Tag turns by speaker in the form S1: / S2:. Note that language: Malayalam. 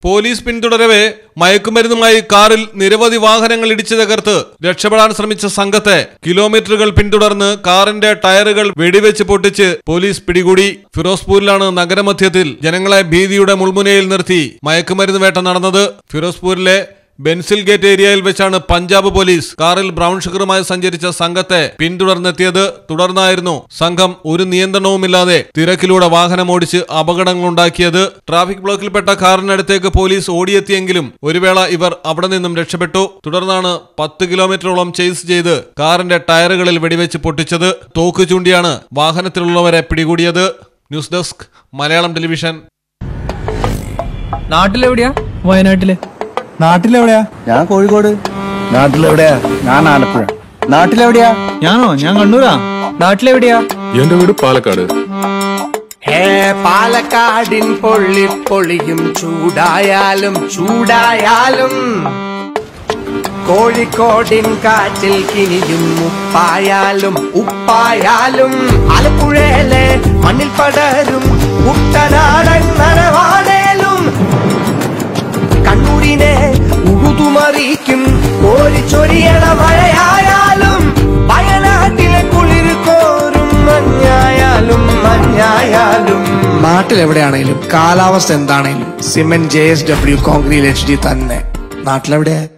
S1: പോലീസ് പിന്തുടരവെ മയക്കുമരുന്നുമായി കാറിൽ നിരവധി വാഹനങ്ങൾ ഇടിച്ചു തകർത്ത് രക്ഷപ്പെടാൻ ശ്രമിച്ച സംഘത്തെ കിലോമീറ്ററുകൾ പിന്തുടർന്ന് കാറിന്റെ ടയറുകൾ വെടിവെച്ച് പൊട്ടിച്ച് പോലീസ് പിടികൂടി ഫിറോസ്പൂരിലാണ് നഗരമധ്യത്തിൽ ജനങ്ങളെ ഭീതിയുടെ മുൾമുനയിൽ നിർത്തി മയക്കുമരുന്ന് വേട്ട നടന്നത് ഫിറോസ്പൂരിലെ ബെൻസിൽ ഗേറ്റ് ഏരിയയിൽ വെച്ചാണ് പഞ്ചാബ് പോലീസ് കാറിൽ ബ്രൗൺ ഷുഗറുമായി സഞ്ചരിച്ച സംഘത്തെ പിന്തുടർന്നെത്തിയത് തുടർന്നായിരുന്നു സംഘം ഒരു നിയന്ത്രണവുമില്ലാതെ തിരക്കിലൂടെ വാഹനമോടിച്ച് അപകടങ്ങളുണ്ടാക്കിയത് ട്രാഫിക് ബ്ലോക്കിൽപ്പെട്ട കാറിനടുത്തേക്ക് പോലീസ് ഓടിയെത്തിയെങ്കിലും ഒരു വേള ഇവർ അവിടെ നിന്നും രക്ഷപ്പെട്ടു തുടർന്നാണ് പത്ത് കിലോമീറ്ററോളം ചേസ് ചെയ്ത് കാറിന്റെ ടയറുകളിൽ വെടിവെച്ച് പൊട്ടിച്ചത് തോക്ക് ചൂണ്ടിയാണ് വാഹനത്തിലുള്ളവരെ പിടികൂടിയത് ന്യൂസ് ഡെസ്ക് മലയാളം ടെലിവിഷൻ
S2: നാട്ടിലെവിടെയാ വയനാട്ടില്
S3: നാട്ടിലെവിടെയാ
S4: ഞാൻ കോഴിക്കോട്
S3: നാട്ടിലെവിടെയാ ഞാൻ ആലപ്പുഴ നാട്ടിലെവിടെയാ
S2: ഞാനോ ഞാൻ കണ്ണൂരാ നാട്ടിലെവിടെയാ
S5: എന്റെ വീട് പാലക്കാട്
S6: ഹേ പാലക്കാടിൻ പൊള്ളി പൊളിയും ചൂടായാലും ചൂടായാലും കോഴിക്കോടിൻ കാറ്റിൽ കിനിയും ഉപ്പായാലും ഉപ്പായാലും ആലപ്പുഴയിലെ മണ്ണിൽ പടരും കുട്ടനാടൻ നനവാടേലും കണ്ണൂരിനെ ഉഴുതുമറിയിക്കും കോരിച്ചൊരിയണ മഴയായാലും വയനാട്ടിലെ കുളിർ കോരും മഞ്ഞായാലും മഞ്ഞായാലും നാട്ടിലെവിടെയാണേലും കാലാവസ്ഥ എന്താണേലും cement J S W concrete H D തന്നെ നാട്ടിലെവിടെയാ